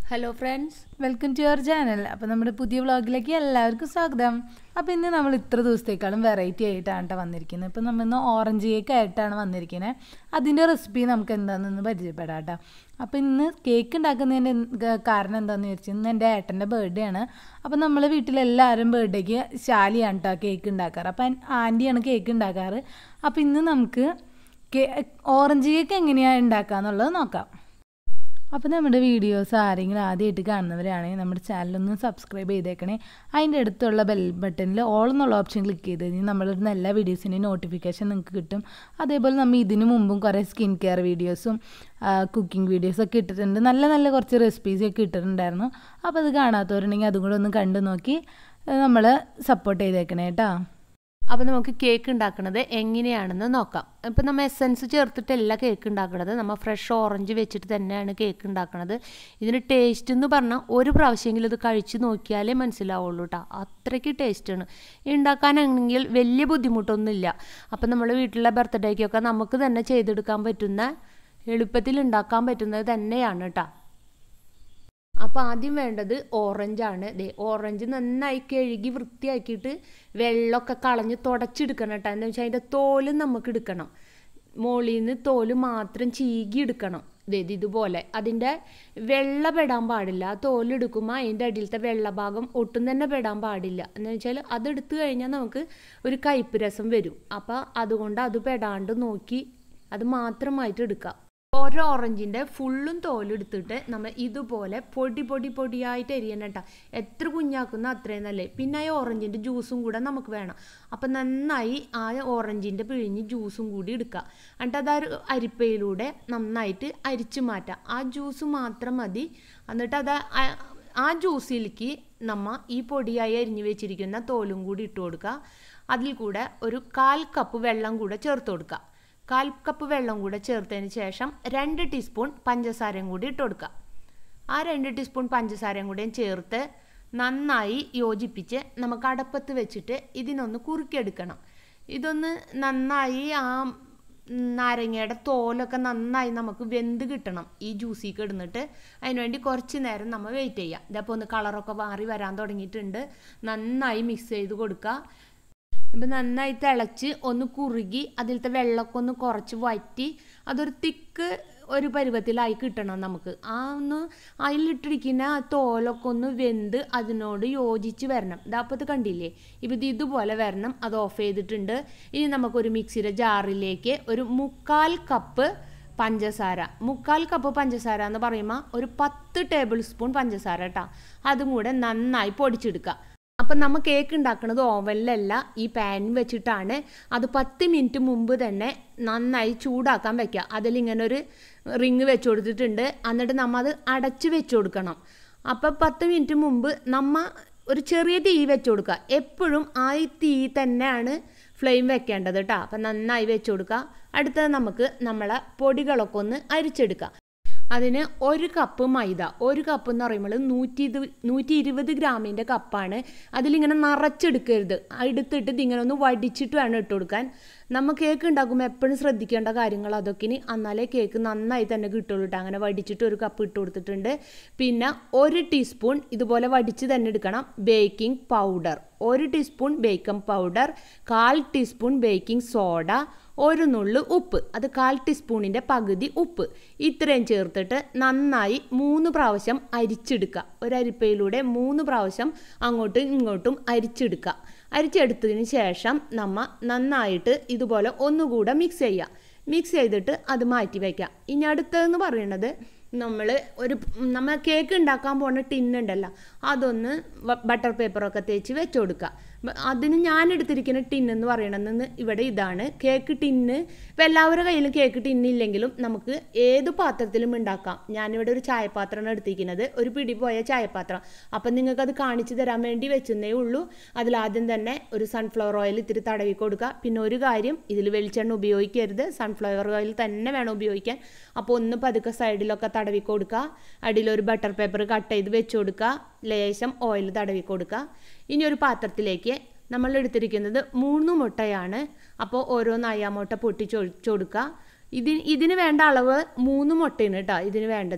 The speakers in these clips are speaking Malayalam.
hello friends welcome to your channel അപ്പോൾ നമ്മുടെ പുതിയ വ്ളോഗിലേക്ക് എല്ലാവർക്കും സ്വാഗതം അപ്പോൾ ഇന്ന് നമ്മൾ ഇത്ര ദിവസത്തേക്കാളും വെറൈറ്റി ആയിട്ടാണ് കേട്ടോ വന്നിരിക്കുന്നത് ഇപ്പോൾ നമ്മൾ ഇന്ന് ഓറഞ്ച് കേക്ക് ആയിട്ടാണ് വന്നിരിക്കുന്നത് അതിൻ്റെ റെസിപ്പി നമുക്ക് എന്താണെന്ന് പരിചയപ്പെടാം കേട്ടോ അപ്പോൾ ഇന്ന് കേക്ക് ഉണ്ടാക്കുന്നതിൻ്റെ എന്ത് കാരണം എന്താണെന്ന് ചോദിച്ചാൽ ഇന്ന് എൻ്റെ ഏട്ടൻ്റെ ബർത്ത്ഡേ ആണ് അപ്പോൾ നമ്മൾ വീട്ടിലെല്ലാവരും ബർത്ത്ഡേക്ക് ശാലിയാണ് കേട്ടോ കേക്ക് ഉണ്ടാക്കാറ് അപ്പോൾ ആൻറ്റിയാണ് കേക്ക് ഉണ്ടാക്കാറ് അപ്പോൾ ഇന്ന് നമുക്ക് കേ ഓറഞ്ച് കേക്ക് എങ്ങനെയാണ് ഉണ്ടാക്കുക എന്നുള്ളത് നോക്കാം അപ്പോൾ നമ്മുടെ വീഡിയോസ് ആരെങ്കിലും ആദ്യമായിട്ട് കാണുന്നവരാണെങ്കിൽ നമ്മുടെ ചാനലൊന്ന് സബ്സ്ക്രൈബ് ചെയ്തേക്കണേ അതിൻ്റെ അടുത്തുള്ള ബെൽ ബട്ടണിൽ ഓൾ എന്നുള്ള ഓപ്ഷൻ ക്ലിക്ക് ചെയ്ത് കഴിഞ്ഞാൽ നമ്മളിടുന്ന എല്ലാ വീഡിയോസിൻ്റെയും നോട്ടിഫിക്കേഷൻ നിങ്ങൾക്ക് കിട്ടും അതേപോലെ നമ്മൾ ഇതിനു മുമ്പും കുറേ സ്കിൻ കെയർ വീഡിയോസും കുക്കിംഗ് വീഡിയോസൊക്കെ ഇട്ടിട്ടുണ്ട് നല്ല നല്ല കുറച്ച് റെസിപ്പീസൊക്കെ ഇട്ടിട്ടുണ്ടായിരുന്നു അപ്പോൾ അത് കാണാത്തവരുണ്ടെങ്കിൽ അതും കൂടെ ഒന്ന് കണ്ടു നോക്കി നമ്മൾ സപ്പോർട്ട് ചെയ്തേക്കണേ കേട്ടോ അപ്പോൾ നമുക്ക് കേക്ക് ഉണ്ടാക്കുന്നത് എങ്ങനെയാണെന്ന് നോക്കാം ഇപ്പം നമ്മൾ എസൻസ് ചേർത്തിട്ടല്ല കേക്ക് ഉണ്ടാക്കുന്നത് നമ്മൾ ഫ്രഷ് ഓറഞ്ച് വെച്ചിട്ട് തന്നെയാണ് കേക്ക് ഉണ്ടാക്കുന്നത് ഇതിന് ടേസ്റ്റ് എന്ന് പറഞ്ഞാൽ ഒരു പ്രാവശ്യമെങ്കിലും ഇത് കഴിച്ച് നോക്കിയാലേ മനസ്സിലാവുള്ളൂ കേട്ടോ അത്രയ്ക്ക് ടേസ്റ്റാണ് ഉണ്ടാക്കാനാണെങ്കിൽ വലിയ ബുദ്ധിമുട്ടൊന്നുമില്ല അപ്പം നമ്മൾ വീട്ടിലെ ബർത്ത്ഡേക്കൊക്കെ നമുക്ക് തന്നെ ചെയ്തെടുക്കാൻ പറ്റുന്ന എളുപ്പത്തിൽ ഉണ്ടാക്കാൻ പറ്റുന്നത് തന്നെയാണ് കേട്ടോ അപ്പോൾ ആദ്യം വേണ്ടത് ഓറഞ്ചാണ് ദേ ഓറഞ്ച് നന്നായി കഴുകി വൃത്തിയാക്കിയിട്ട് വെള്ളമൊക്കെ കളഞ്ഞ് തുടച്ചെടുക്കണം കേട്ടോ എന്താ വെച്ചാൽ അതിൻ്റെ തോല് നമുക്ക് എടുക്കണം മുകളിൽ നിന്ന് തോല് മാത്രം ചീകി എടുക്കണം ഇത് ഇതുപോലെ അതിൻ്റെ വെള്ള പെടാൻ പാടില്ല ആ തോലെടുക്കുമ്പോൾ അതിൻ്റെ അടിയിലത്തെ വെള്ള ഭാഗം ഒട്ടും തന്നെ പെടാൻ പാടില്ല എന്ന് വെച്ചാൽ അതെടുത്തു കഴിഞ്ഞാൽ നമുക്ക് ഒരു കയ്പ്പ് രസം വരും അപ്പോൾ അതുകൊണ്ട് അത് പെടാണ്ട് നോക്കി അത് മാത്രമായിട്ട് എടുക്കാം ഓരോ ഓറഞ്ചിൻ്റെ ഫുള്ളും തോലെടുത്തിട്ട് നമ്മൾ ഇതുപോലെ പൊടി പൊടി പൊടിയായിട്ട് എരിയണം കേട്ടോ എത്ര കുഞ്ഞാക്കുന്ന അത്രയും നല്ലേ പിന്നെ ആ ഓറഞ്ചിൻ്റെ ജ്യൂസും കൂടെ നമുക്ക് വേണം അപ്പം നന്നായി ആ ഓറഞ്ചിൻ്റെ പിഴിഞ്ഞ് ജ്യൂസും കൂടി എടുക്കുക എന്നിട്ട് അത് ആ അരിപ്പയിലൂടെ നന്നായിട്ട് അരിച്ചു മാറ്റാം ആ ജ്യൂസ് മാത്രം മതി എന്നിട്ട് അത് ആ ജ്യൂസിലേക്ക് നമ്മ ഈ പൊടിയായി അരിഞ്ഞു വെച്ചിരിക്കുന്ന തോലും കൂടി ഇട്ട് കൊടുക്കുക അതിൽ കൂടെ ഒരു കാൽ കപ്പ് വെള്ളം കൂടെ ചേർത്ത് കൊടുക്കുക കാൽ കപ്പ് വെള്ളം കൂടെ ചേർത്തതിന് ശേഷം രണ്ട് ടീസ്പൂൺ പഞ്ചസാരയും കൂടി ഇട്ട് കൊടുക്കുക ആ രണ്ട് ടീസ്പൂൺ പഞ്ചസാരയും കൂടെയും ചേർത്ത് നന്നായി യോജിപ്പിച്ച് നമുക്ക് അടപ്പത്ത് വെച്ചിട്ട് ഇതിനൊന്ന് കുറുക്കിയെടുക്കണം ഇതൊന്ന് നന്നായി ആ നാരങ്ങയുടെ തോലൊക്കെ നന്നായി നമുക്ക് വെന്ത് കിട്ടണം ഈ ജ്യൂസിക്ക് ഇടുന്നിട്ട് അതിനുവേണ്ടി കുറച്ച് നേരം നമ്മൾ വെയിറ്റ് ചെയ്യാം ഇതപ്പോൾ ഒന്ന് കളറൊക്കെ മാറി വരാൻ തുടങ്ങിയിട്ടുണ്ട് നന്നായി മിക്സ് ചെയ്ത് കൊടുക്കുക ഇപ്പം നന്നായി തിളച്ച് ഒന്ന് കുറുകി അതിലത്തെ വെള്ളമൊക്കെ ഒന്ന് കുറച്ച് വറ്റി അതൊരു തിക്ക് ഒരു പരുവത്തിലായി കിട്ടണം നമുക്ക് ആ ഒന്ന് അതിലിട്ടിരിക്കുന്ന ആ തോലൊക്കെ ഒന്ന് വെന്ത് അതിനോട് യോജിച്ച് വരണം ഇതപ്പോൾ ഇത് കണ്ടില്ലേ ഇപ്പം ഇത് ഇതുപോലെ വരണം അത് ഓഫ് ചെയ്തിട്ടുണ്ട് ഇനി നമുക്കൊരു മിക്സിയുടെ ജാറിലേക്ക് ഒരു മുക്കാൽ കപ്പ് പഞ്ചസാര മുക്കാൽ കപ്പ് പഞ്ചസാര എന്ന് പറയുമ്പോൾ ഒരു പത്ത് ടേബിൾ സ്പൂൺ പഞ്ചസാര കേട്ടോ അതും കൂടെ നന്നായി പൊടിച്ചെടുക്കുക അപ്പം നമ്മൾ കേക്ക് ഉണ്ടാക്കുന്നത് ഓവനിലല്ല ഈ പാൻ വെച്ചിട്ടാണ് അത് പത്ത് മിനിറ്റ് മുമ്പ് തന്നെ നന്നായി ചൂടാക്കാൻ വെക്കുക അതിലിങ്ങനെ ഒരു റിങ് വെച്ച് കൊടുത്തിട്ടുണ്ട് എന്നിട്ട് നമ്മൾ അത് അടച്ച് വെച്ച് കൊടുക്കണം അപ്പം പത്ത് മിനിറ്റ് മുമ്പ് നമ്മ ഒരു ചെറിയ തീ വെച്ച് കൊടുക്കുക എപ്പോഴും ആ തീ തന്നെയാണ് ഫ്ലെയിം വെക്കേണ്ടത് കേട്ടോ അപ്പം നന്നായി വെച്ച് കൊടുക്കുക അടുത്തത് നമുക്ക് നമ്മളെ പൊടികളൊക്കെ ഒന്ന് അരിച്ചെടുക്കുക അതിന് ഒരു കപ്പ് മൈദ ഒരു കപ്പ് എന്ന് പറയുമ്പോൾ നൂറ്റി ഇത് നൂറ്റി ഇരുപത് ഗ്രാമിൻ്റെ കപ്പാണ് അതിലിങ്ങനെ നിറച്ചെടുക്കരുത് എടുത്തിട്ട് ഇതിങ്ങനെ ഒന്ന് വടിച്ചിട്ട് വേണം ഇട്ട് കൊടുക്കാൻ നമ്മൾ കേക്ക് ഉണ്ടാക്കുമ്പോൾ എപ്പോഴും ശ്രദ്ധിക്കേണ്ട കാര്യങ്ങൾ അതൊക്കെ ഇനി എന്നാലേ കേക്ക് നന്നായി തന്നെ കിട്ടുള്ളൂ കേട്ടോ അങ്ങനെ വടിച്ചിട്ട് ഒരു കപ്പ് ഇട്ട് കൊടുത്തിട്ടുണ്ട് പിന്നെ ഒരു ടീസ്പൂൺ ഇതുപോലെ വടിച്ച് തന്നെ എടുക്കണം ബേക്കിംഗ് പൗഡർ ഒരു ടീസ്പൂൺ ബേക്കിംഗ് പൗഡർ കാൽ ടീസ്പൂൺ ബേക്കിംഗ് സോഡ ഒരു നുള്ളു ഉപ്പ് അത് കാൽ ടീസ്പൂണിൻ്റെ പകുതി ഉപ്പ് ഇത്രയും ചേർത്തിട്ട് നന്നായി മൂന്ന് പ്രാവശ്യം അരിച്ചെടുക്കുക ഒരരിപ്പയിലൂടെ മൂന്ന് പ്രാവശ്യം അങ്ങോട്ടും ഇങ്ങോട്ടും അരിച്ചെടുക്കുക അരിച്ചെടുത്തതിന് ശേഷം നമ്മ നന്നായിട്ട് ഇതുപോലെ ഒന്നുകൂടെ മിക്സ് ചെയ്യുക മിക്സ് ചെയ്തിട്ട് അത് മാറ്റി വയ്ക്കുക ഇനി അടുത്തതെന്ന് പറയുന്നത് നമ്മൾ ഒരു നമ്മൾ കേക്ക് ഉണ്ടാക്കാൻ പോകുന്ന ടിന്നുണ്ടല്ലോ അതൊന്ന് ബട്ടർ പേപ്പറൊക്കെ തേച്ച് വെച്ച് കൊടുക്കുക അതിന് ഞാൻ എടുത്തിരിക്കുന്ന ടിന്ന് എന്ന് പറയണത് ഇവിടെ ഇതാണ് കേക്ക് ടിന്ന് ഇപ്പം എല്ലാവരുടെ കയ്യിലും കേക്ക് ടിന്ന് ഇല്ലെങ്കിലും നമുക്ക് ഏത് പാത്രത്തിലും ഉണ്ടാക്കാം ഞാനിവിടെ ഒരു ചായപാത്രമാണ് എടുത്തിരിക്കുന്നത് ഒരു പിടി പോയ ചായപാത്രം അപ്പം നിങ്ങൾക്കത് കാണിച്ചു തരാൻ വേണ്ടി വെച്ചെന്നേ ഉള്ളൂ അതിലാദ്യം തന്നെ ഒരു സൺഫ്ലവർ ഓയിൽ ഇത്തിരി തടവി കൊടുക്കുക പിന്നെ ഒരു കാര്യം ഇതിൽ വെളിച്ചെണ്ണ ഉപയോഗിക്കരുത് സൺഫ്ലവർ ഓയിൽ തന്നെ വേണം ഉപയോഗിക്കാൻ അപ്പോൾ ഒന്ന് പതുക്കെ സൈഡിലൊക്കെ തടവി കൊടുക്കുക അടിയിലൊരു ബട്ടർ പേപ്പർ കട്ട് ചെയ്ത് വെച്ച് കൊടുക്കുക ലേശം ഓയിൽ തടവി കൊടുക്കുക ഇനി ഒരു പാത്രത്തിലേക്ക് നമ്മൾ എടുത്തിരിക്കുന്നത് മൂന്ന് മുട്ടയാണ് അപ്പോൾ ഓരോന്നായി ആ മുട്ട പൊട്ടിച്ചൊഴിച്ചു കൊടുക്കുക ഇതിന് ഇതിന് വേണ്ട അളവ് മൂന്ന് മുട്ടയാണ് കേട്ടോ ഇതിന് വേണ്ടത്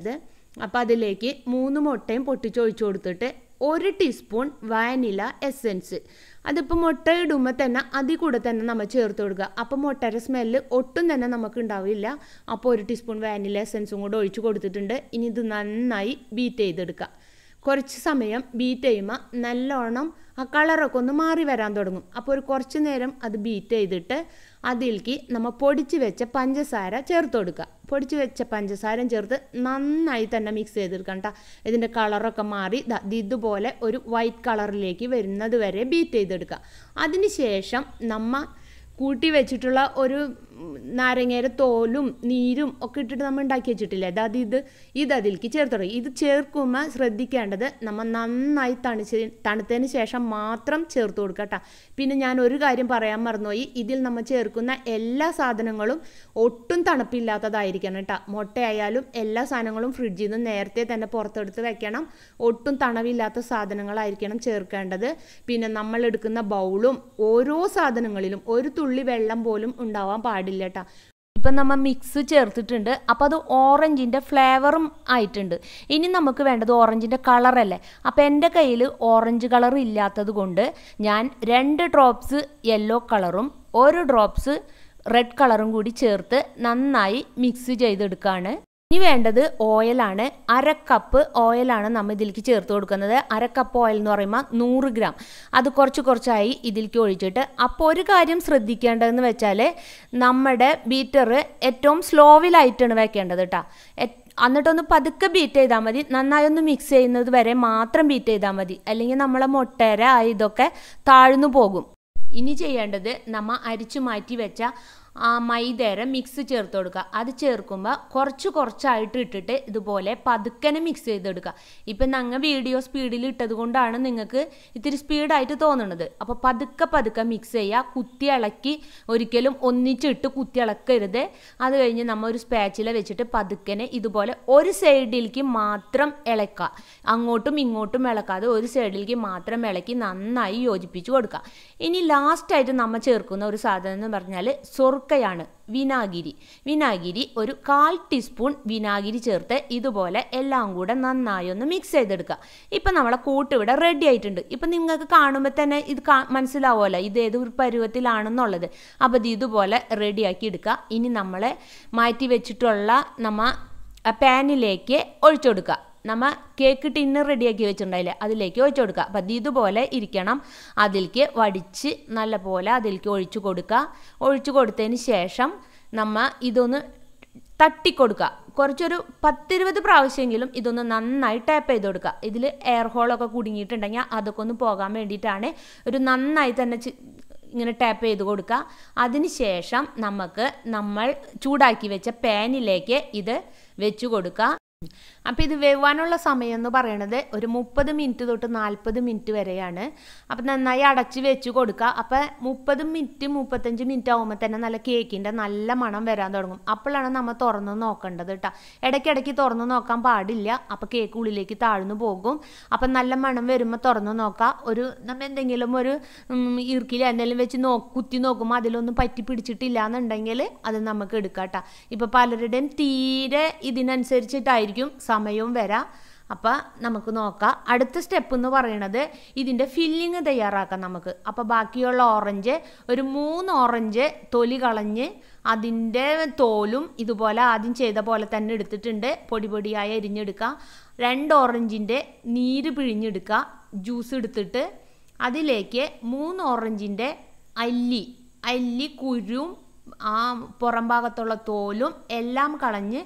അപ്പോൾ അതിലേക്ക് മൂന്ന് മുട്ടയും പൊട്ടിച്ചൊഴിച്ചു കൊടുത്തിട്ട് ഒരു ടീസ്പൂൺ വാനില എസെൻസ് അതിപ്പോൾ മുട്ട ഇടുമ്പോൾ തന്നെ അതിൽ കൂടെ തന്നെ നമ്മൾ ചേർത്ത് കൊടുക്കുക അപ്പോൾ മുട്ടയുടെ സ്മെല്ല് ഒട്ടും തന്നെ നമുക്ക് ഉണ്ടാവില്ല അപ്പോൾ ഒരു ടീസ്പൂൺ വാനില എസെൻസും കൂടെ ഒഴിച്ച് കൊടുത്തിട്ടുണ്ട് ഇനി ഇത് നന്നായി ബീറ്റ് ചെയ്തെടുക്കുക കുറച്ച് സമയം ബീറ്റ് ചെയ്യുമ്പോൾ നല്ലോണം ആ കളറൊക്കെ ഒന്ന് മാറി വരാൻ തുടങ്ങും അപ്പോൾ ഒരു കുറച്ച് നേരം അത് ബീറ്റ് ചെയ്തിട്ട് അതിലേക്ക് നമ്മൾ പൊടിച്ച് വെച്ച പഞ്ചസാര ചേർത്ത് കൊടുക്കുക പൊടിച്ച് വെച്ച പഞ്ചസാരം ചേർത്ത് നന്നായി തന്നെ മിക്സ് ചെയ്തെടുക്കണം കേട്ടോ ഇതിൻ്റെ കളറൊക്കെ മാറി ദാ ഇതുപോലെ ഒരു വൈറ്റ് കളറിലേക്ക് വരുന്നത് വരെ ബീറ്റ് ചെയ്തെടുക്കുക അതിന് ശേഷം നമ്മ കൂട്ടി വെച്ചിട്ടുള്ള ഒരു നാരങ്ങയുടെ തോലും നീരും ഒക്കെ ഇട്ടിട്ട് നമ്മൾ ഉണ്ടാക്കി വെച്ചിട്ടില്ലേ അതായത് ഇത് ഇത് അതിലേക്ക് ചേർത്ത് തുടങ്ങി ഇത് ചേർക്കുമ്പോൾ ശ്രദ്ധിക്കേണ്ടത് നമ്മൾ നന്നായി തണിച്ച് തണുത്തതിന് ശേഷം മാത്രം ചേർത്ത് കൊടുക്കുക കേട്ടോ പിന്നെ ഞാൻ ഒരു കാര്യം പറയാൻ മറന്നുപോയി ഇതിൽ നമ്മൾ ചേർക്കുന്ന എല്ലാ സാധനങ്ങളും ഒട്ടും തണുപ്പില്ലാത്തതായിരിക്കണം കേട്ടോ മുട്ടയായാലും എല്ലാ സാധനങ്ങളും ഫ്രിഡ്ജിൽ നിന്ന് നേരത്തെ തന്നെ പുറത്തെടുത്ത് വെക്കണം ഒട്ടും തണവില്ലാത്ത സാധനങ്ങളായിരിക്കണം ചേർക്കേണ്ടത് പിന്നെ നമ്മൾ എടുക്കുന്ന ബൗളും ഓരോ സാധനങ്ങളിലും ഒരു തുള്ളി വെള്ളം പോലും ഉണ്ടാവാൻ പാടില്ല കേട്ടോ ഇപ്പം നമ്മൾ മിക്സ് ചേർത്തിട്ടുണ്ട് അപ്പോൾ അത് ഓറഞ്ചിൻ്റെ ഫ്ലേവറും ആയിട്ടുണ്ട് ഇനി നമുക്ക് വേണ്ടത് ഓറഞ്ചിൻ്റെ കളറല്ലേ അപ്പോൾ എൻ്റെ കയ്യിൽ ഓറഞ്ച് കളർ ഇല്ലാത്തത് കൊണ്ട് ഞാൻ രണ്ട് ഡ്രോപ്സ് യെല്ലോ കളറും ഒരു ഡ്രോപ്സ് റെഡ് കളറും കൂടി ചേർത്ത് നന്നായി മിക്സ് ചെയ്തെടുക്കുകയാണ് ഇനി വേണ്ടത് ഓയിലാണ് അര കപ്പ് ഓയിലാണ് നമ്മൾ ഇതിലേക്ക് ചേർത്ത് കൊടുക്കുന്നത് അര കപ്പ് ഓയിൽ എന്ന് പറയുമ്പോൾ നൂറ് ഗ്രാം അത് കുറച്ച് കുറച്ചായി ഇതിലേക്ക് ഒഴിച്ചിട്ട് അപ്പോൾ ഒരു കാര്യം ശ്രദ്ധിക്കേണ്ടതെന്ന് വെച്ചാൽ നമ്മുടെ ബീറ്റർ ഏറ്റവും സ്ലോവിലായിട്ടാണ് വെക്കേണ്ടത് കേട്ടോ എന്നിട്ടൊന്ന് പതുക്കെ ബീറ്റ് ചെയ്താൽ മതി നന്നായി ഒന്ന് മിക്സ് ചെയ്യുന്നത് വരെ മാത്രം ബീറ്റ് ചെയ്താൽ മതി അല്ലെങ്കിൽ നമ്മളെ മുട്ടര ഇതൊക്കെ താഴ്ന്നു പോകും ഇനി ചെയ്യേണ്ടത് നമ്മൾ അരിച്ചു മാറ്റി വെച്ച ആ മൈദേര മിക്സ് ചേർത്ത് കൊടുക്കുക അത് ചേർക്കുമ്പോൾ കുറച്ച് കുറച്ചായിട്ട് ഇട്ടിട്ട് ഇതുപോലെ പതുക്കനെ മിക്സ് ചെയ്തെടുക്കുക ഇപ്പം ഞങ്ങൾ വീഡിയോ സ്പീഡിൽ ഇട്ടത് കൊണ്ടാണ് നിങ്ങൾക്ക് ഇത്തിരി സ്പീഡായിട്ട് തോന്നുന്നത് അപ്പോൾ പതുക്കെ പതുക്കെ മിക്സ് ചെയ്യുക കുത്തി ഇളക്കി ഒരിക്കലും ഒന്നിച്ചിട്ട് കുത്തി ഇളക്കരുത് അത് കഴിഞ്ഞ് നമ്മൾ ഒരു സ്പാച്ചില വെച്ചിട്ട് പതുക്കനെ ഇതുപോലെ ഒരു സൈഡിലേക്ക് മാത്രം ഇളക്കുക അങ്ങോട്ടും ഇങ്ങോട്ടും ഇളക്കാതെ ഒരു സൈഡിലേക്ക് മാത്രം ഇളക്കി നന്നായി യോജിപ്പിച്ച് കൊടുക്കുക ഇനി ലാസ്റ്റായിട്ട് നമ്മൾ ചേർക്കുന്ന ഒരു സാധനം എന്ന് പറഞ്ഞാൽ സൊറുക്കയാണ് വിനാഗിരി വിനാഗിരി ഒരു കാൽ ടീസ്പൂൺ വിനാഗിരി ചേർത്ത് ഇതുപോലെ എല്ലാം കൂടെ നന്നായി ഒന്ന് മിക്സ് ചെയ്തെടുക്കുക ഇപ്പം നമ്മളെ കൂട്ട് ഇവിടെ റെഡി ആയിട്ടുണ്ട് ഇപ്പം നിങ്ങൾക്ക് കാണുമ്പോൾ തന്നെ ഇത് കാ മനസ്സിലാവുമല്ലോ ഇത് ഏത് ഒരു പരുവത്തിലാണെന്നുള്ളത് അപ്പോൾ ഇത് ഇതുപോലെ റെഡിയാക്കി എടുക്കുക ഇനി നമ്മൾ മാറ്റി വെച്ചിട്ടുള്ള നമ്മ പാനിലേക്ക് ഒഴിച്ചു കൊടുക്കുക നമ്മൾ കേക്ക് ടിന്ന് റെഡിയാക്കി വെച്ചിട്ടുണ്ടായില്ലേ അതിലേക്ക് ഒഴിച്ചു കൊടുക്കുക അപ്പം അത് ഇതുപോലെ ഇരിക്കണം അതിലേക്ക് വടിച്ച് നല്ല പോലെ അതിലേക്ക് ഒഴിച്ചു കൊടുക്കുക ഒഴിച്ചു കൊടുത്തതിന് ശേഷം നമ്മൾ ഇതൊന്ന് തട്ടിക്കൊടുക്കുക കുറച്ചൊരു പത്തിരുപത് പ്രാവശ്യമെങ്കിലും ഇതൊന്ന് നന്നായി ടാപ്പ് ചെയ്ത് കൊടുക്കുക ഇതിൽ എയർ ഹോളൊക്കെ കുടുങ്ങിയിട്ടുണ്ടെങ്കിൽ അതൊക്കെ ഒന്ന് പോകാൻ വേണ്ടിയിട്ടാണ് ഒരു നന്നായി തന്നെ ഇങ്ങനെ ടാപ്പ് ചെയ്ത് കൊടുക്കുക അതിനുശേഷം നമുക്ക് നമ്മൾ ചൂടാക്കി വെച്ച പാനിലേക്ക് ഇത് വെച്ച് കൊടുക്കുക അപ്പോൾ ഇത് വേവാനുള്ള സമയം എന്ന് പറയുന്നത് ഒരു മുപ്പത് മിനിറ്റ് തൊട്ട് നാൽപ്പത് മിനിറ്റ് വരെയാണ് അപ്പം നന്നായി അടച്ച് വെച്ച് കൊടുക്കുക അപ്പോൾ മുപ്പത് മിനിറ്റ് മുപ്പത്തഞ്ച് മിനിറ്റ് ആകുമ്പോൾ തന്നെ നല്ല കേക്കിൻ്റെ നല്ല മണം വരാൻ തുടങ്ങും അപ്പോഴാണ് നമ്മൾ തുറന്ന് നോക്കേണ്ടത് കേട്ടോ ഇടയ്ക്കിടയ്ക്ക് തുറന്ന് നോക്കാൻ പാടില്ല അപ്പോൾ കേക്ക് ഉള്ളിലേക്ക് താഴ്ന്നു പോകും അപ്പം നല്ല മണം വരുമ്പോൾ തുറന്ന് നോക്കുക ഒരു നമ്മൾ എന്തെങ്കിലും ഒരു ഇറുക്കിൽ എന്തെങ്കിലും വെച്ച് നോ കുത്തി നോക്കുമ്പോൾ അതിലൊന്നും പറ്റി പിടിച്ചിട്ടില്ല എന്നുണ്ടെങ്കിൽ അത് നമുക്ക് എടുക്കാം കേട്ടോ ഇപ്പോൾ പലരുടെയും തീരെ ഇതിനനുസരിച്ചിട്ടായിരിക്കും സമയവും വരാം അപ്പോൾ നമുക്ക് നോക്കാം അടുത്ത സ്റ്റെപ്പ് എന്ന് പറയുന്നത് ഇതിൻ്റെ ഫില്ലിങ് തയ്യാറാക്കാം നമുക്ക് അപ്പോൾ ബാക്കിയുള്ള ഓറഞ്ച് ഒരു മൂന്ന് ഓറഞ്ച് തൊലി കളഞ്ഞ് അതിൻ്റെ തോലും ഇതുപോലെ ആദ്യം ചെയ്ത പോലെ തന്നെ എടുത്തിട്ടുണ്ട് പൊടി പൊടിയായി അരിഞ്ഞെടുക്കുക രണ്ട് ഓറഞ്ചിൻ്റെ നീര് പിഴിഞ്ഞെടുക്കുക ജ്യൂസ് എടുത്തിട്ട് അതിലേക്ക് മൂന്ന് ഓറഞ്ചിൻ്റെ അല്ലി അല്ലി കുരും ആ പുറം ഭാഗത്തുള്ള തോലും എല്ലാം കളഞ്ഞ്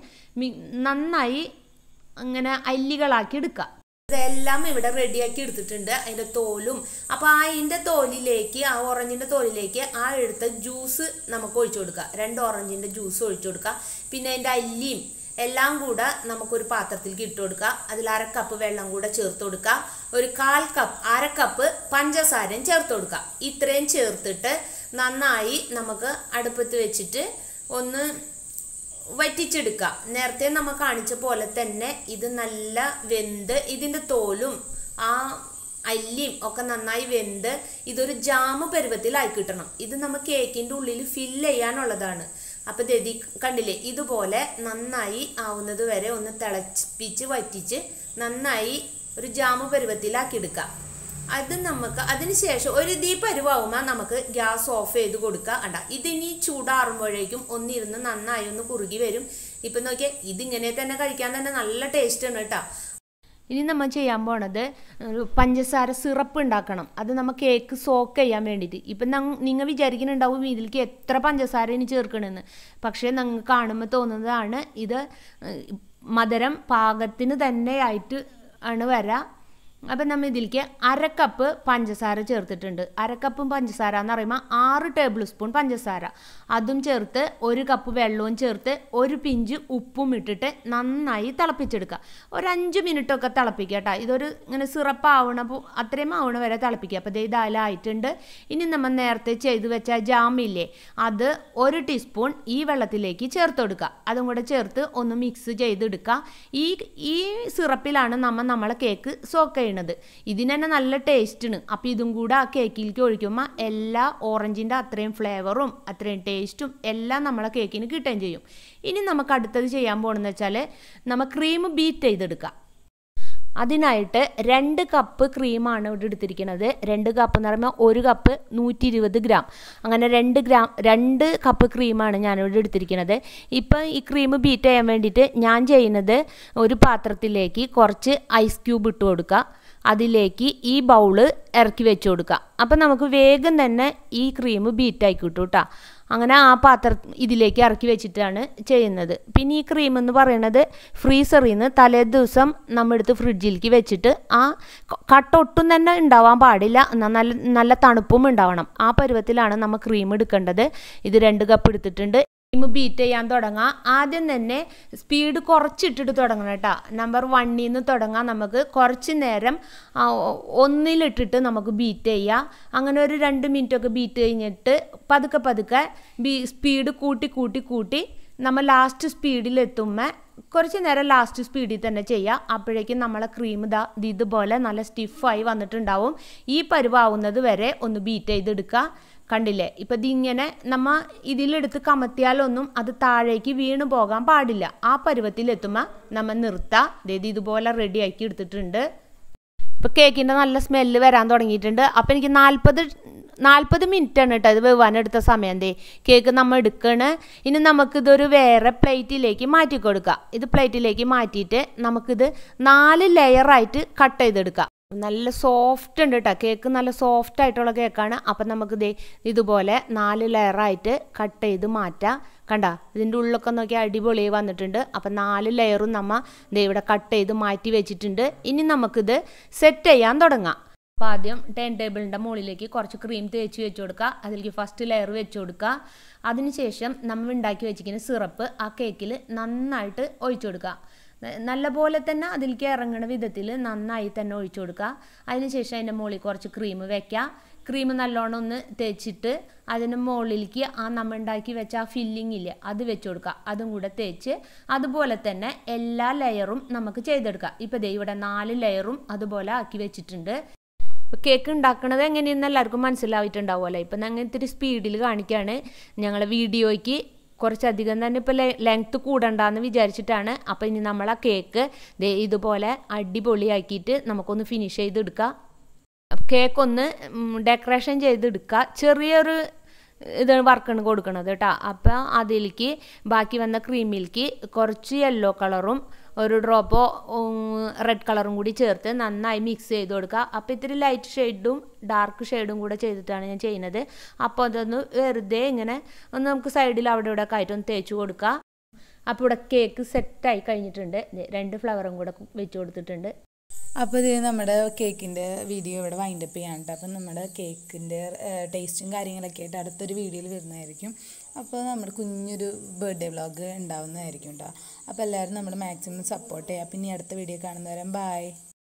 നന്നായി അങ്ങനെ അല്ലികളാക്കി എടുക്കുക ഇതെല്ലാം ഇവിടെ റെഡിയാക്കി എടുത്തിട്ടുണ്ട് അതിൻ്റെ തോലും അപ്പോൾ ആ അതിൻ്റെ തോലിലേക്ക് ആ ഓറഞ്ചിൻ്റെ തോലിലേക്ക് ആ എടുത്ത ജ്യൂസ് നമുക്ക് ഒഴിച്ചു കൊടുക്കുക രണ്ട് ഓറഞ്ചിൻ്റെ ജ്യൂസ് ഒഴിച്ചു കൊടുക്കുക പിന്നെ അതിൻ്റെ അല്ലിയും എല്ലാം കൂടെ നമുക്കൊരു പാത്രത്തിലേക്ക് ഇട്ട് കൊടുക്കുക അതിൽ അര കപ്പ് വെള്ളം കൂടെ ചേർത്ത് കൊടുക്കുക ഒരു കാൽ കപ്പ് അര കപ്പ് പഞ്ചസാരയും ചേർത്ത് കൊടുക്കുക ഇത്രയും ചേർത്തിട്ട് നന്നായി നമുക്ക് അടുപ്പത്ത് വെച്ചിട്ട് ഒന്ന് വറ്റിച്ചെടുക്കുക നേരത്തെ നമ്മൾ കാണിച്ച പോലെ തന്നെ ഇത് നല്ല വെന്ത് ഇതിൻ്റെ തോലും ആ അല്ലിയും ഒക്കെ നന്നായി വെന്ത് ഇതൊരു ജാമ് പരുവത്തിലായി കിട്ടണം ഇത് നമ്മൾ കേക്കിൻ്റെ ഉള്ളിൽ ഫില്ല് ചെയ്യാനുള്ളതാണ് അപ്പോൾ ദതി കണ്ടില്ലേ ഇതുപോലെ നന്നായി ആവുന്നത് വരെ ഒന്ന് തിളപ്പിച്ച് വറ്റിച്ച് നന്നായി ഒരു ജാമു പരുവത്തിലാക്കി എടുക്കാം അത് നമുക്ക് അതിനുശേഷം ഒരു ദീ പരുവാകുമ്പോൾ നമുക്ക് ഗ്യാസ് ഓഫ് ചെയ്ത് കൊടുക്കുക അണ്ട ഇതിനി ചൂടാറുമ്പോഴേക്കും ഒന്നിരുന്ന് നന്നായി ഒന്ന് കുറുകി വരും ഇപ്പം നോക്കിയാൽ ഇതിങ്ങനെ തന്നെ കഴിക്കാൻ തന്നെ നല്ല ടേസ്റ്റ് ആണ് കേട്ടോ ഇനി നമ്മൾ ചെയ്യാൻ പോണത് ഒരു പഞ്ചസാര സിറപ്പ് ഉണ്ടാക്കണം അത് നമ്മൾ കേക്ക് സോക്ക് ചെയ്യാൻ വേണ്ടിയിട്ട് ഇപ്പം നിങ്ങൾ വിചാരിക്കുന്നുണ്ടാവും ഇതിലേക്ക് എത്ര പഞ്ചസാര ഇനി ചേർക്കണമെന്ന് പക്ഷേ നിങ്ങൾ കാണുമ്പോൾ തോന്നുന്നതാണ് ഇത് മധുരം പാകത്തിന് തന്നെ ആയിട്ട് ആണ് വരാ അപ്പം നമ്മൾ ഇതിലേക്ക് അര കപ്പ് പഞ്ചസാര ചേർത്തിട്ടുണ്ട് അര കപ്പ് പഞ്ചസാര എന്ന് പറയുമ്പോൾ ആറ് ടേബിൾ സ്പൂൺ പഞ്ചസാര അതും ചേർത്ത് ഒരു കപ്പ് വെള്ളവും ചേർത്ത് ഒരു പിഞ്ച് ഉപ്പും ഇട്ടിട്ട് നന്നായി തിളപ്പിച്ചെടുക്കുക ഒരു അഞ്ച് മിനിറ്റൊക്കെ തിളപ്പിക്കുക കേട്ടോ ഇതൊരു ഇങ്ങനെ സിറപ്പ് ആവണ അത്രയും ആവണ വരെ തിളപ്പിക്കുക അപ്പോൾ ഇത് ഇതാലായിട്ടുണ്ട് ഇനി നമ്മൾ നേരത്തെ ചെയ്ത് വെച്ച ജാമില്ലേ അത് ഒരു ടീസ്പൂൺ ഈ വെള്ളത്തിലേക്ക് ചേർത്ത് കൊടുക്കുക അതും കൂടെ ചേർത്ത് ഒന്ന് മിക്സ് ചെയ്തെടുക്കുക ഈ ഈ സിറപ്പിലാണ് നമ്മൾ നമ്മളെ കേക്ക് സോക്ക് ചെയ്യണത് ഇതിന് തന്നെ നല്ല ടേസ്റ്റാണ് അപ്പോൾ ഇതും കൂടെ ആ കേക്കിലേക്ക് ഒഴിക്കുമ്പോൾ എല്ലാ ഓറഞ്ചിൻ്റെ അത്രയും ഫ്ലേവറും അത്രയും ടേസ്റ്റും എല്ലാം നമ്മളെ കേക്കിന് കിട്ടുകയും ചെയ്യും ഇനി നമുക്ക് അടുത്തത് ചെയ്യാൻ പോകണമെന്ന് വെച്ചാൽ നമ്മൾ ക്രീം ബീറ്റ് ചെയ്തെടുക്കുക അതിനായിട്ട് രണ്ട് കപ്പ് ക്രീമാണ് ഇവിടെ എടുത്തിരിക്കുന്നത് രണ്ട് കപ്പ് എന്ന് പറയുമ്പോൾ ഒരു കപ്പ് നൂറ്റി ഇരുപത് ഗ്രാം അങ്ങനെ രണ്ട് ഗ്രാം രണ്ട് കപ്പ് ക്രീമാണ് ഞാനിവിടെ എടുത്തിരിക്കുന്നത് ഇപ്പം ഈ ക്രീം ബീറ്റ് ചെയ്യാൻ വേണ്ടിയിട്ട് ഞാൻ ചെയ്യുന്നത് ഒരു പാത്രത്തിലേക്ക് കുറച്ച് ഐസ് ക്യൂബ് ഇട്ട് കൊടുക്കുക അതിലേക്ക് ഈ ബൗള് ഇറക്കി വെച്ച് കൊടുക്കുക അപ്പം നമുക്ക് വേഗം തന്നെ ഈ ക്രീം ബീറ്റായി കിട്ടും കേട്ടോ അങ്ങനെ ആ പാത്രം ഇതിലേക്ക് ഇറക്കി വെച്ചിട്ടാണ് ചെയ്യുന്നത് പിന്നെ ഈ ക്രീം എന്ന് പറയുന്നത് ഫ്രീസറിൽ നിന്ന് തലേ ദിവസം നമ്മളെടുത്ത് ഫ്രിഡ്ജിലേക്ക് വെച്ചിട്ട് ആ കട്ട ഒട്ടും തന്നെ ഉണ്ടാവാൻ പാടില്ല എന്നാൽ നല്ല നല്ല തണുപ്പും ഉണ്ടാവണം ആ പരുവത്തിലാണ് നമ്മൾ ക്രീം എടുക്കേണ്ടത് ഇത് രണ്ട് കപ്പ് എടുത്തിട്ടുണ്ട് ക്രീം ബീറ്റ് ചെയ്യാൻ തുടങ്ങാം ആദ്യം തന്നെ സ്പീഡ് കുറച്ചിട്ടിട്ട് തുടങ്ങണം കേട്ടോ നമ്പർ വണ്ണിൽ നിന്ന് തുടങ്ങാം നമുക്ക് കുറച്ച് നേരം ഒന്നിലിട്ടിട്ട് നമുക്ക് ബീറ്റ് ചെയ്യാം അങ്ങനെ ഒരു രണ്ട് മിനിറ്റൊക്കെ ബീറ്റ് കഴിഞ്ഞിട്ട് പതുക്കെ പതുക്കെ ബീ സ്പീഡ് കൂട്ടി കൂട്ടി കൂട്ടി നമ്മൾ ലാസ്റ്റ് സ്പീഡിൽ എത്തുമ്പോൾ കുറച്ച് നേരം ലാസ്റ്റ് സ്പീഡിൽ തന്നെ ചെയ്യുക അപ്പോഴേക്കും നമ്മളെ ക്രീം ഇതാ ഇതുപോലെ നല്ല സ്റ്റിഫായി വന്നിട്ടുണ്ടാവും ഈ പരുവാവുന്നത് വരെ ഒന്ന് ബീറ്റ് ചെയ്തെടുക്കുക കണ്ടില്ലേ ഇപ്പം ഇതിങ്ങനെ നമ്മ ഇതിലെടുത്ത് കമത്തിയാലൊന്നും അത് താഴേക്ക് വീണ് പോകാൻ പാടില്ല ആ പരുവത്തിലെത്തുമ്പോൾ നമ്മൾ നിർത്താം അതായത് ഇതുപോലെ റെഡി ആക്കി എടുത്തിട്ടുണ്ട് ഇപ്പം കേക്കിൻ്റെ നല്ല സ്മെല്ല് വരാൻ തുടങ്ങിയിട്ടുണ്ട് അപ്പം എനിക്ക് നാൽപ്പത് നാൽപ്പത് മിനിറ്റ് ആണ് കേട്ടോ ഇത് വെവാനെടുത്ത സമയം ദേ കേക്ക് നമ്മൾ എടുക്കണ് ഇനി നമുക്കിതൊരു വേറെ പ്ലേറ്റിലേക്ക് മാറ്റി കൊടുക്കാം ഇത് പ്ലേറ്റിലേക്ക് മാറ്റിയിട്ട് നമുക്കിത് നാല് ലെയറായിട്ട് കട്ട് ചെയ്തെടുക്കാം നല്ല സോഫ്റ്റ് ഉണ്ട് കേട്ടോ കേക്ക് നല്ല സോഫ്റ്റ് ആയിട്ടുള്ള കേക്കാണ് അപ്പം നമുക്ക് ദേ ഇതുപോലെ നാല് ലെയറായിട്ട് കട്ട് ചെയ്ത് മാറ്റാം കണ്ട ഇതിൻ്റെ ഉള്ളൊക്കെ നോക്കി അടിപൊളി വന്നിട്ടുണ്ട് അപ്പം നാല് ലെയറും നമ്മൾ ദേ ഇവിടെ കട്ട് ചെയ്ത് മാറ്റി വെച്ചിട്ടുണ്ട് ഇനി നമുക്കിത് സെറ്റ് ചെയ്യാൻ തുടങ്ങാം അപ്പോൾ ആദ്യം ടേൺ ടേബിളിൻ്റെ മുകളിലേക്ക് കുറച്ച് ക്രീം തേച്ച് വെച്ച് കൊടുക്കുക അതിലേക്ക് ഫസ്റ്റ് ലെയർ വെച്ച് കൊടുക്കുക അതിനുശേഷം നമ്മൾ ഉണ്ടാക്കി വെച്ചിരിക്കുന്ന സിറപ്പ് ആ കേക്കിൽ നന്നായിട്ട് ഒഴിച്ചു കൊടുക്കുക നല്ല പോലെ തന്നെ അതിലേക്ക് ഇറങ്ങുന്ന വിധത്തിൽ നന്നായി തന്നെ ഒഴിച്ചു കൊടുക്കുക അതിനുശേഷം അതിൻ്റെ മുകളിൽ കുറച്ച് ക്രീം വെക്കുക ക്രീം നല്ലോണം ഒന്ന് തേച്ചിട്ട് അതിന് മുകളിലേക്ക് ആ നമ്മൾ ഉണ്ടാക്കി വെച്ച ആ ഫില്ലിംഗ് ഇല്ലേ അത് വെച്ച് കൊടുക്കുക അതും കൂടെ തേച്ച് അതുപോലെ തന്നെ എല്ലാ ലെയറും നമുക്ക് ചെയ്തെടുക്കാം ഇപ്പോൾ ദേ ഇവിടെ നാല് ലെയറും അതുപോലെ ആക്കി വെച്ചിട്ടുണ്ട് കേക്ക് ഉണ്ടാക്കുന്നത് എങ്ങനെയെന്ന് എല്ലാവർക്കും മനസ്സിലായിട്ടുണ്ടാവുമല്ലോ ഇപ്പം ഞങ്ങൾ ഇത്തിരി സ്പീഡിൽ കാണിക്കുകയാണ് ഞങ്ങളെ വീഡിയോയ്ക്ക് കുറച്ചധികം തന്നെ ഇപ്പോൾ ലെങ്ത്ത് കൂടണ്ടെന്ന് വിചാരിച്ചിട്ടാണ് അപ്പോൾ ഇനി നമ്മൾ ആ കേക്ക് ദേ ഇതുപോലെ അടിപൊളിയാക്കിയിട്ട് നമുക്കൊന്ന് ഫിനിഷ് ചെയ്തെടുക്കാം കേക്ക് ഒന്ന് ഡെക്കറേഷൻ ചെയ്തെടുക്കുക ചെറിയൊരു ഇത് വർക്കാണ് കൊടുക്കുന്നത് കേട്ടോ അപ്പോൾ അതിലേക്ക് ബാക്കി വന്ന ക്രീമിലേക്ക് കുറച്ച് യെല്ലോ കളറും ഒരു ഡ്രോപ്പോ റെഡ് കളറും കൂടി ചേർത്ത് നന്നായി മിക്സ് ചെയ്ത് കൊടുക്കുക അപ്പോൾ ഇത്തിരി ലൈറ്റ് ഷെയ്ഡും ഡാർക്ക് ഷെയ്ഡും കൂടെ ചെയ്തിട്ടാണ് ഞാൻ ചെയ്യുന്നത് അപ്പോൾ അതൊന്ന് വെറുതെ ഇങ്ങനെ ഒന്ന് നമുക്ക് സൈഡിൽ അവിടെ ഇവിടെ ഒക്കെ ആയിട്ട് ഒന്ന് തേച്ച് കൊടുക്കുക അപ്പോൾ ഇവിടെ കേക്ക് സെറ്റായി കഴിഞ്ഞിട്ടുണ്ട് രണ്ട് ഫ്ലവറും കൂടെ വെച്ച് കൊടുത്തിട്ടുണ്ട് അപ്പോൾ ഇത് നമ്മുടെ കേക്കിൻ്റെ വീഡിയോ ഇവിടെ വൈൻഡപ്പ് ചെയ്യാൻ കേട്ടോ അപ്പം നമ്മുടെ കേക്കിൻ്റെ ടേസ്റ്റും കാര്യങ്ങളൊക്കെ ആയിട്ട് അടുത്തൊരു വീഡിയോയിൽ വരുന്നതായിരിക്കും അപ്പോൾ നമ്മുടെ കുഞ്ഞൊരു ബർത്ത്ഡേ വ്ളോഗ് ഉണ്ടാവുന്നതായിരിക്കും കേട്ടോ അപ്പോൾ എല്ലാവരും നമ്മൾ മാക്സിമം സപ്പോർട്ട് ചെയ്യുക പിന്നെ അടുത്ത വീഡിയോ കാണുന്നവരും ബായ്